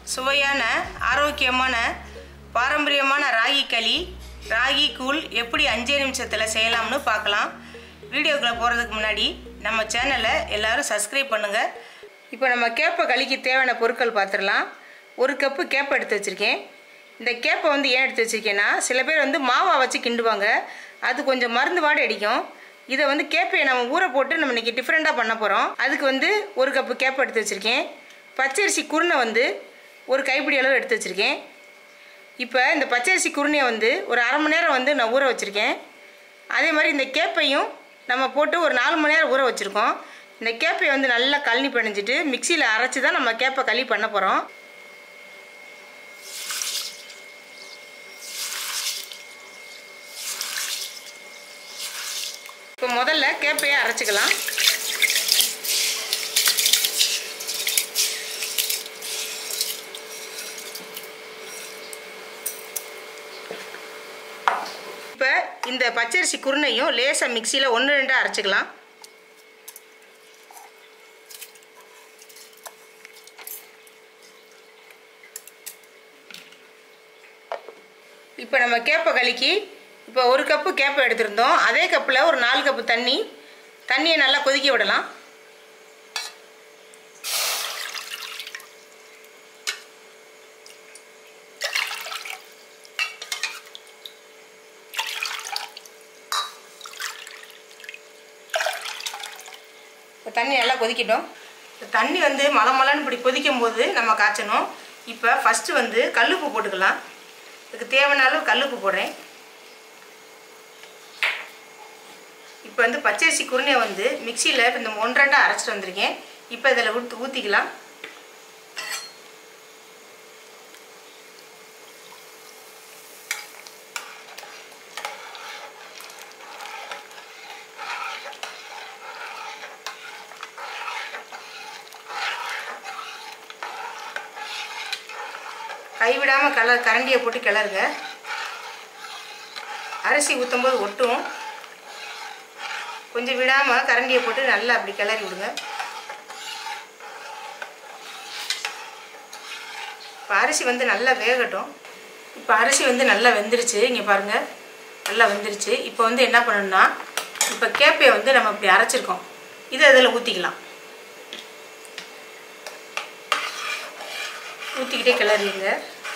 சுவையான ஆரோக்கியமான பாரம்பரியமான ராகி களி ராகி கூழ் எப்படி அஞ்சே நிமிஷத்தில் செய்யலாம்னு பார்க்கலாம் வீடியோக்குள்ளே போகிறதுக்கு முன்னாடி நம்ம சேனலை எல்லாரும் சப்ஸ்கிரைப் பண்ணுங்கள் இப்போ நம்ம கேப்பை களிக்கு தேவையான பொருட்கள் பார்த்துடலாம் ஒரு கப்பு கேப்பை எடுத்து வச்சுருக்கேன் இந்த கேப்பை வந்து ஏன் எடுத்து வச்சுருக்கேன்னா சில பேர் வந்து மாவா வச்சு கிண்டுவாங்க அது கொஞ்சம் மருந்து வாடை அடிக்கும் இதை வந்து கேப்பையை நம்ம ஊற போட்டு நம்ம இன்றைக்கி டிஃப்ரெண்ட்டாக பண்ண போகிறோம் அதுக்கு வந்து ஒரு கப்பு கேப்பை எடுத்து வச்சுருக்கேன் பச்சரிசி குருணை வந்து ஒரு கைப்பிடி அளவு எடுத்து வச்சுருக்கேன் இப்போ இந்த பச்சரிசி குருணையை வந்து ஒரு அரை மணி நேரம் வந்து நான் ஊற வச்சுருக்கேன் அதே மாதிரி இந்த கேப்பையும் நம்ம போட்டு ஒரு நாலு மணி நேரம் ஊற வச்சுருக்கோம் இந்த கேப்பையை வந்து நல்லா கழனி பிணைஞ்சிட்டு மிக்சியில் அரைச்சி தான் நம்ம கேப்பை களி பண்ண போகிறோம் இப்போ முதல்ல கேப்பையை அரைச்சிக்கலாம் இப்போ இந்த பச்சரிசி குருணையும் லேசாக மிக்சியில் ஒன்று ரெண்டாக அரைச்சிக்கலாம் இப்போ நம்ம கேப்பை களிக்கு இப்போ ஒரு கப்பு கேப்பை எடுத்திருந்தோம் அதே கப்பில் ஒரு நாலு கப்பு தண்ணி தண்ணியை நல்லா கொதிக்க விடலாம் இப்போ தண்ணி நல்லா கொதிக்கட்டும் இப்போ தண்ணி வந்து மலை மலைன்னு இப்படி கொதிக்கும் போது நம்ம காய்ச்சணும் இப்போ ஃபஸ்ட்டு வந்து கல்லுப்பு போட்டுக்கலாம் இதுக்கு தேவையான அளவு கல்லுப்பு போடுறேன் இப்போ வந்து பச்சரிசி குருணையை வந்து மிக்சியில் இந்த ஒன்றரெண்டாக அரைச்சிட்டு வந்திருக்கேன் இப்போ இதில் ஊற்றி ஊற்றிக்கலாம் கைவிடாமல் கலர் கரண்டியை போட்டு கிளறுங்க அரிசி ஊற்றும்போது ஒட்டும் கொஞ்சம் விடாமல் கரண்டியை போட்டு நல்லா அப்படி கிளறி விடுங்க இப்போ அரிசி வந்து நல்லா வேகட்டும் இப்போ அரிசி வந்து நல்லா வெந்துருச்சு இங்கே பாருங்கள் நல்லா வெந்துருச்சு இப்போ வந்து என்ன பண்ணணும்னா இப்போ கேப்பையை வந்து நம்ம இப்படி அரைச்சிருக்கோம் இதை இதில் ஊற்றிக்கலாம் ஊற்றிக்கிட்டே கிளறிடுங்க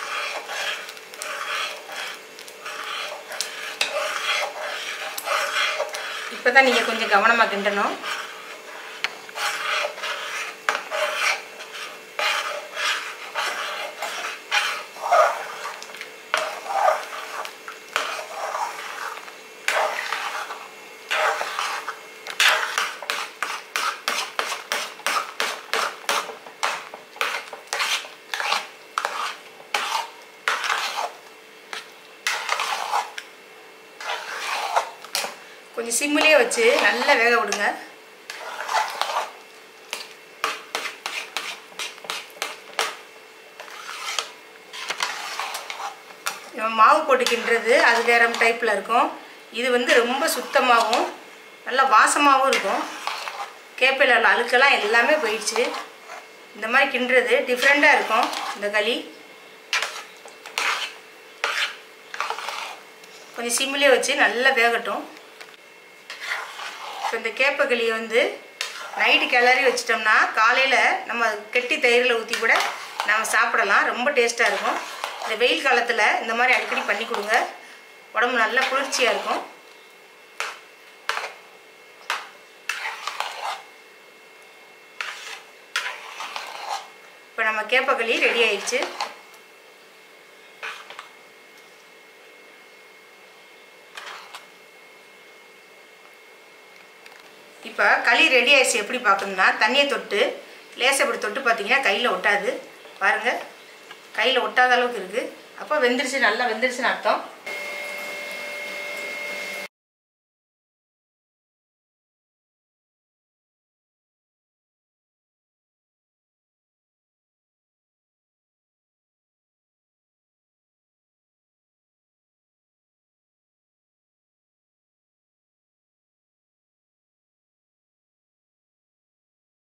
இப்போ தான் நீங்கள் கொஞ்சம் கவனமாக கிண்டணும் கொஞ்சம் சிம்மிலே வச்சு நல்லா வேக விடுங்க நம்ம மாவு போட்டு கிண்டுறது அது வேற டைப்பில் இருக்கும் இது வந்து ரொம்ப சுத்தமாகவும் நல்லா வாசமாகவும் இருக்கும் கேப்பையில் உள்ள அழுக்கெல்லாம் எல்லாமே போயிடுச்சு இந்த மாதிரி கிண்டுறது டிஃப்ரெண்ட்டாக இருக்கும் இந்த களி கொஞ்சம் சிம்மிலே வச்சு நல்லா வேகட்டும் இப்போ இந்த கேப்பக்களியை வந்து நைட்டு கிளறி வச்சிட்டோம்னா காலையில் நம்ம கெட்டி தயிரில் ஊற்றி கூட நம்ம சாப்பிடலாம் ரொம்ப டேஸ்ட்டாக இருக்கும் இந்த வெயில் காலத்தில் இந்த மாதிரி அடிக்கடி பண்ணி கொடுங்க உடம்பு நல்லா குளிர்ச்சியாக இருக்கும் இப்போ நம்ம கேப்பக்களி ரெடி ஆயிடுச்சு இப்போ களி ரெடி ஆயிடுச்சு எப்படி பார்க்கணும்னா தண்ணியை தொட்டு லேசை இப்படி தொட்டு பார்த்தீங்கன்னா கையில் ஒட்டாது பாருங்கள் கையில் ஒட்டாத அளவுக்கு இருக்குது அப்போ வெந்துருச்சு நல்லா வெந்துருச்சுன்னு அர்த்தம்